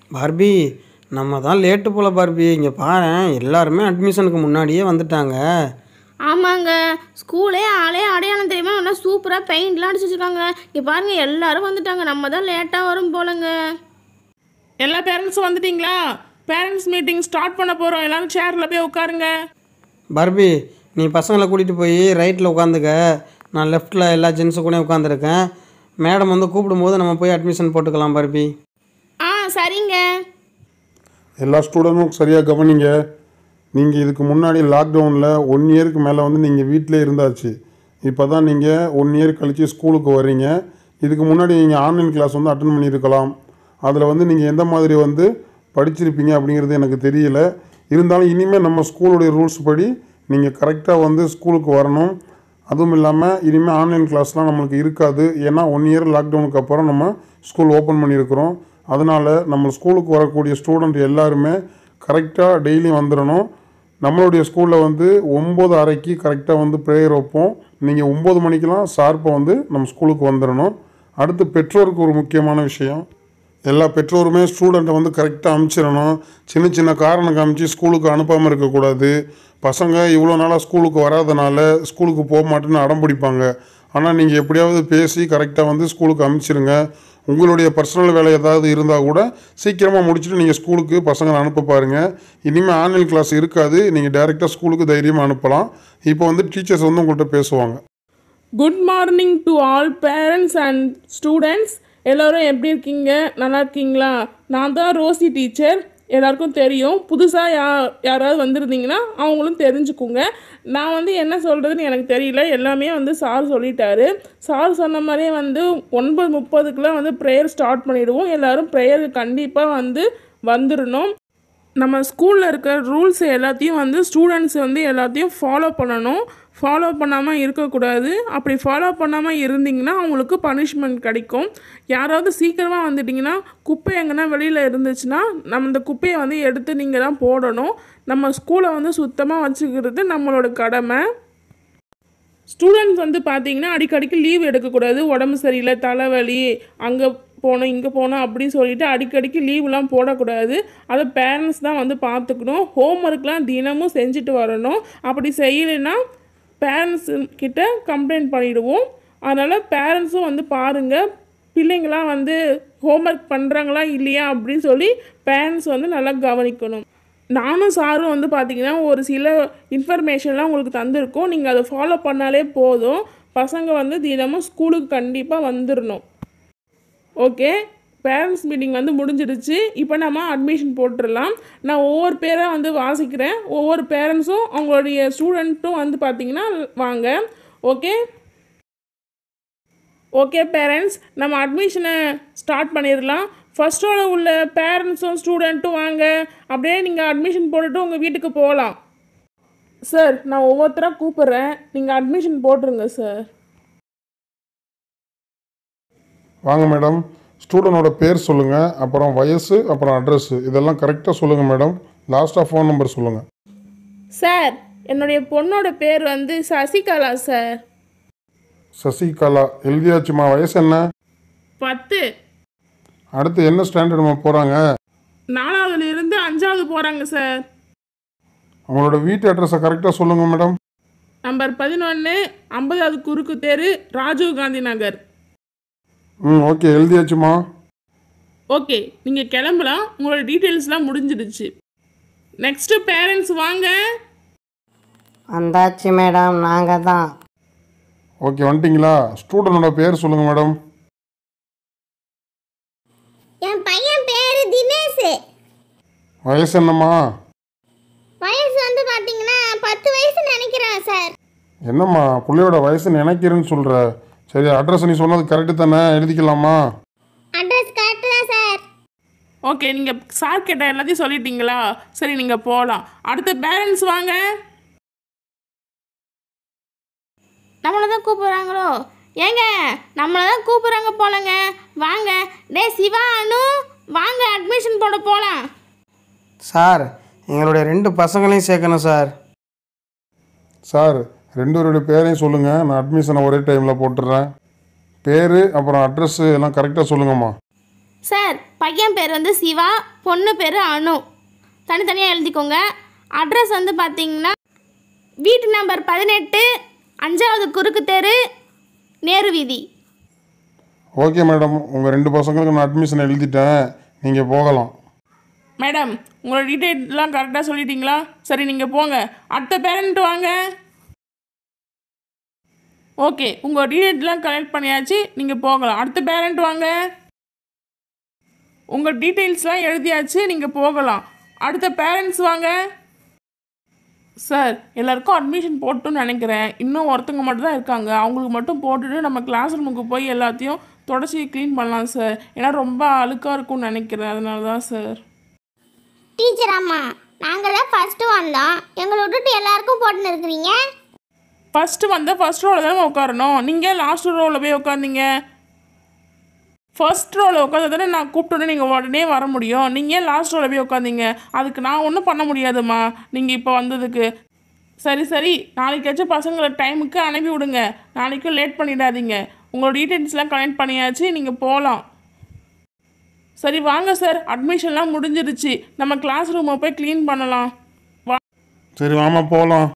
Barbie நம்ம தான் late போல பார்பி இங்கே பாரு எல்லாருமே அட்மிஷனுக்கு முன்னாடியே வந்துட்டாங்க ஆமாங்க ஸ்கூலே ஆளே அடையாளம் தெரியுமா நல்லா சூப்பராக பெயிண்ட்லாம் அடிச்சு வச்சிருக்காங்க இங்கே பாருங்க எல்லாரும் வந்துட்டாங்க நம்ம தான் லேட்டாக வரும் போலங்க எல்லா பேரண்ட்ஸும் வந்துட்டீங்களா பேரண்ட்ஸ் மீட்டிங் ஸ்டார்ட் பண்ண போகிறோம் எல்லாரும் சேரில் போய் உட்காருங்க பார்பி நீ பசங்களை கூட்டிகிட்டு போய் ரைட்டில் உட்காந்துக்க நான் லெஃப்ட்டில் எல்லா ஜென்ஸு கூட உட்காந்துருக்கேன் மேடம் வந்து கூப்பிடும்போது நம்ம போய் அட்மிஷன் போட்டுக்கலாம் பார்பி ஆ சரிங்க எல்லா ஸ்டூடெண்ட்டும் சரியாக கவனிங்க நீங்கள் இதுக்கு முன்னாடி லாக்டவுனில் ஒன் இயருக்கு மேலே வந்து நீங்கள் வீட்டிலே இருந்தாச்சு இப்போ தான் நீங்கள் ஒன் இயர் கழித்து ஸ்கூலுக்கு வர்றீங்க இதுக்கு முன்னாடி நீங்கள் ஆன்லைன் கிளாஸ் வந்து அட்டன் பண்ணியிருக்கலாம் அதில் வந்து நீங்கள் எந்த மாதிரி வந்து படிச்சிருப்பீங்க அப்படிங்கிறது எனக்கு தெரியல இருந்தாலும் இனிமேல் நம்ம ஸ்கூலுடைய ரூல்ஸ் படி நீங்கள் கரெக்டாக வந்து ஸ்கூலுக்கு வரணும் அதுவும் இல்லாமல் இனிமேல் ஆன்லைன் கிளாஸ்லாம் நம்மளுக்கு இருக்காது ஏன்னா ஒன் இயர் லாக்டவுனுக்கு அப்புறம் நம்ம ஸ்கூல் ஓப்பன் பண்ணியிருக்கிறோம் அதனால் நம்ம ஸ்கூலுக்கு வரக்கூடிய ஸ்டூடெண்ட் எல்லாருமே கரெக்டாக டெய்லி வந்துடணும் நம்மளுடைய ஸ்கூலில் வந்து ஒம்பது அறைக்கு கரெக்டாக வந்து ப்ரேயர் வைப்போம் நீங்கள் ஒம்பது மணிக்கெலாம் ஷார்ப்பாக வந்து நம்ம ஸ்கூலுக்கு வந்துடணும் அடுத்து பெற்றோருக்கு ஒரு முக்கியமான விஷயம் எல்லா பெற்றோருமே ஸ்டூடெண்ட்டை வந்து கரெக்டாக அனுப்பிச்சிடணும் சின்ன சின்ன காரணம் காமிச்சு ஸ்கூலுக்கு அனுப்பாமல் இருக்கக்கூடாது பசங்க இவ்வளோ நாளாக ஸ்கூலுக்கு வராதனால ஸ்கூலுக்கு போக மாட்டேன்னு அடம் பிடிப்பாங்க ஆனால் நீங்கள் எப்படியாவது பேசி கரெக்டாக வந்து ஸ்கூலுக்கு அனுப்பிச்சிருங்க உங்களுடைய பர்சனல் வேலை ஏதாவது இருந்தால் கூட சீக்கிரமாக முடிச்சுட்டு நீங்கள் ஸ்கூலுக்கு பசங்களை அனுப்ப பாருங்கள் இனிமேல் ஆன்லைன் கிளாஸ் இருக்காது நீங்கள் டைரெக்டாக ஸ்கூலுக்கு தைரியமாக அனுப்பலாம் இப்போ வந்து டீச்சர்ஸ் வந்து உங்கள்கிட்ட பேசுவாங்க good morning to all parents and students எல்லோரும் எப்படி இருக்கீங்க நல்லா இருக்கீங்களா நான் தான் ரோசி டீச்சர் எல்லாருக்கும் தெரியும் புதுசாக யா யாராவது வந்திருந்தீங்கன்னா அவங்களும் தெரிஞ்சுக்குங்க நான் வந்து என்ன சொல்கிறதுன்னு எனக்கு தெரியல எல்லாமே வந்து சார் சொல்லிட்டாரு சார் சொன்ன மாதிரியே வந்து ஒன்பது முப்பதுக்குலாம் வந்து ப்ரேயர் ஸ்டார்ட் பண்ணிவிடுவோம் எல்லோரும் ப்ரேயருக்கு கண்டிப்பாக வந்து வந்துடணும் நம்ம ஸ்கூலில் இருக்கிற ரூல்ஸ் எல்லாத்தையும் வந்து ஸ்டூடெண்ட்ஸ் வந்து எல்லாத்தையும் ஃபாலோ பண்ணணும் ஃபாலோ பண்ணாமல் இருக்கக்கூடாது அப்படி ஃபாலோ பண்ணாமல் இருந்தீங்கன்னா அவங்களுக்கு பனிஷ்மெண்ட் கிடைக்கும் யாராவது சீக்கிரமாக வந்துட்டிங்கன்னா குப்பை எங்கன்னா வெளியில் இருந்துச்சுன்னா நம்ம இந்த குப்பையை வந்து எடுத்து நீங்கள் தான் போடணும் நம்ம ஸ்கூலை வந்து சுத்தமாக வச்சுக்கிறது நம்மளோட கடமை ஸ்டூடெண்ட்ஸ் வந்து பார்த்தீங்கன்னா அடிக்கடிக்கு லீவ் எடுக்கக்கூடாது உடம்பு சரியில்லை தலைவலி அங்கே போனோம் இங்கே போனோம் அப்படின்னு சொல்லிட்டு அடிக்கடிக்கு லீவ்லாம் போடக்கூடாது அதை பேரண்ட்ஸ் தான் வந்து பார்த்துக்கணும் ஹோம்ஒர்க்லாம் தினமும் செஞ்சுட்டு வரணும் அப்படி செய்யலைன்னா பேரண்ட்ஸ் கிட்ட கம்ப்ளைண்ட் பண்ணிடுவோம் அதனால் பேரண்ட்ஸும் வந்து பாருங்கள் பிள்ளைங்களாம் வந்து ஹோம்ஒர்க் பண்ணுறாங்களா இல்லையா அப்படின்னு சொல்லி பேரண்ட்ஸ் வந்து நல்லா கவனிக்கணும் நானும் சாரும் வந்து பார்த்தீங்கன்னா ஒரு சில இன்ஃபர்மேஷன்லாம் உங்களுக்கு தந்திருக்கோம் நீங்கள் அதை ஃபாலோ பண்ணாலே போதும் பசங்க வந்து தினமும் ஸ்கூலுக்கு கண்டிப்பாக வந்துடணும் ஓகே பேரண்ட்ஸ் மீட்டிங் வந்து முடிஞ்சிடுச்சு இப்போ நம்ம அட்மிஷன் போட்டுடலாம் நான் ஒவ்வொரு பேராக வந்து வாசிக்கிறேன் ஒவ்வொரு பேரண்ட்ஸும் அவங்களுடைய ஸ்டூடெண்ட்டும் வந்து பார்த்தீங்கன்னா வாங்க ஓகே ஓகே பேரண்ட்ஸ் நம்ம அட்மிஷனை ஸ்டார்ட் பண்ணிடலாம் ஃபர்ஸ்ட் ரோல உள்ள பேரண்ட்ஸும் ஸ்டூடெண்ட்டும் வாங்க அப்படியே நீங்கள் அட்மிஷன் போட்டுட்டு உங்கள் வீட்டுக்கு போகலாம் சார் நான் ஒவ்வொருத்தராக கூப்பிட்றேன் நீங்கள் அட்மிஷன் போட்டுருங்க சார் வாங்க மேடம் ஸ்டூடெண்டோட பேர் சொல்லுங்கள் அப்புறம் வயசு அப்புறம் அட்ரஸ் இதெல்லாம் கரெக்டாக சொல்லுங்கள் மேடம் லாஸ்ட்டாக ஃபோன் நம்பர் சொல்லுங்கள் சார் என்னுடைய பொண்ணோட பேர் வந்து சசிகலா சார் சசிகலா எழுதியாச்சுமா வயசு என்ன பத்து அடுத்து என்ன ஸ்டாண்டர்டுமா போகிறாங்க நாலாவதுலேருந்து அஞ்சாவது போகிறாங்க சார் அவங்களோட வீட்டு அட்ரஸை கரெக்டாக சொல்லுங்கள் மேடம் நம்பர் பதினொன்று ஐம்பதாவது குறுக்கு தெரு ராஜீவ் காந்தி நகர் ம் ஓகே எழுதியாச்சுமா ஓகே நீங்கள் கிளம்பலாம் உங்களோட டீட்டெயில்ஸ்லாம் முடிஞ்சிடுச்சு நெக்ஸ்ட்டு பேரண்ட்ஸ் வாங்க வந்தாச்சு மேடம் நாங்கள் தான் ஓகே வந்துட்டிங்களா ஸ்டூடெண்டோட பேர் சொல்லுங்கள் மேடம் என் பையன் பேரு தினேஷ் வயசு என்னம்மா வயசு வந்து பாத்தீங்கன்னா பத்து வயசு நினைக்கிறேன் சார் என்னம்மா பிள்ளையோட வயசு நினைக்கிறேன்னு சொல்கிற சரி அட்ரஸ் நீ சொன்னது கரெக்டு தானே எழுதிக்கலாமா அட்ரஸ் கரெக்டு தான் சார் ஓகே நீங்கள் சார் கேட்ட எல்லாத்தையும் சொல்லிட்டீங்களா சரி நீங்கள் போகலாம் அடுத்த பேரண்ட்ஸ் வாங்க நம்மளை தான் கூப்பிட்றாங்களோ ஏங்க நம்மளை தான் கூப்பிட்றாங்க போலங்க வாங்க டே சிவா அனு வாங்க அட்மிஷன் போட போகலாம் சார் எங்களுடைய ரெண்டு பசங்களையும் சேர்க்கணும் சார் சார் ரெண்டு பேருடைய பேரையும் சொல்லுங்கள் நான் அட்மிஷனை ஒரே டைமில் போட்டுடுறேன் பேர் அப்புறம் அட்ரஸ்ஸு எல்லாம் கரெக்டாக சொல்லுங்கம்மா சார் பையன் பேர் வந்து சிவா பொண்ணு பேர் அனு தனித்தனியாக எழுதிக்கோங்க அட்ரஸ் வந்து பார்த்தீங்கன்னா வீட்டு நம்பர் பதினெட்டு அஞ்சாவது குறுக்கு தெரு நேரு வீதி ஓகே மேடம் உங்கள் ரெண்டு பசங்களுக்கு நான் அட்மிஷன் எழுதிட்டேன் நீங்கள் போகலாம் மேடம் உங்களோட டீட்டெயில்லாம் கரெக்டாக சொல்லிட்டீங்களா சரி நீங்கள் போங்க அடுத்த பேரண்ட் வாங்க ஓகே உங்கள் டீட்டெயில்லாம் கலெக்ட் பண்ணியாச்சு நீங்கள் போகலாம் அடுத்த பேரண்ட் வாங்க உங்கள் டீட்டெயில்ஸ்லாம் எழுதியாச்சு நீங்கள் போகலாம் அடுத்த பேரண்ட்ஸ் வாங்க சார் எல்லாருக்கும் அட்மிஷன் போட்டுன்னு நினைக்கிறேன் இன்னும் ஒருத்தவங்க மட்டும் தான் இருக்காங்க அவங்களுக்கு மட்டும் போட்டுட்டு நம்ம கிளாஸ் ரூமுக்கு போய் எல்லாத்தையும் தொடச்சி க்ளீன் பண்ணலாம் சார் ஏன்னா ரொம்ப அழுக்காக இருக்கும்னு நினைக்கிறேன் அதனால தான் சார் டீச்சர் அம்மா நாங்கள் தான் ஃபஸ்ட்டு வந்தோம் எங்களை விட்டுட்டு எல்லாருக்கும் போட்டுன்னு இருக்கிறீங்க ஃபஸ்ட்டு வந்து ஃபஸ்ட் ரோவில் தானே உட்காரணும் நீங்கள் லாஸ்ட் ரோவில் போய் உட்காந்தீங்க ஃபர்ஸ்ட் ரோவில் உட்காந்து தானே நான் கூப்பிட்டோன்னே நீங்கள் உடனே வர முடியும் நீங்கள் லாஸ்ட் ரோவில் போய் உட்காந்தீங்க அதுக்கு நான் ஒன்றும் பண்ண முடியாதும்மா நீங்கள் இப்போ வந்ததுக்கு சரி சரி நாளைக்காச்சும் பசங்களை டைமுக்கு அனுப்பி விடுங்க நாளைக்கும் லேட் பண்ணிடாதீங்க உங்களோட டீட்டெயில்ஸ்லாம் கனெக்ட் பண்ணியாச்சு நீங்கள் போகலாம் சரி வாங்க சார் அட்மிஷன்லாம் முடிஞ்சிருச்சு நம்ம கிளாஸ் ரூமை போய் க்ளீன் பண்ணலாம் சரி வாமா போகலாம்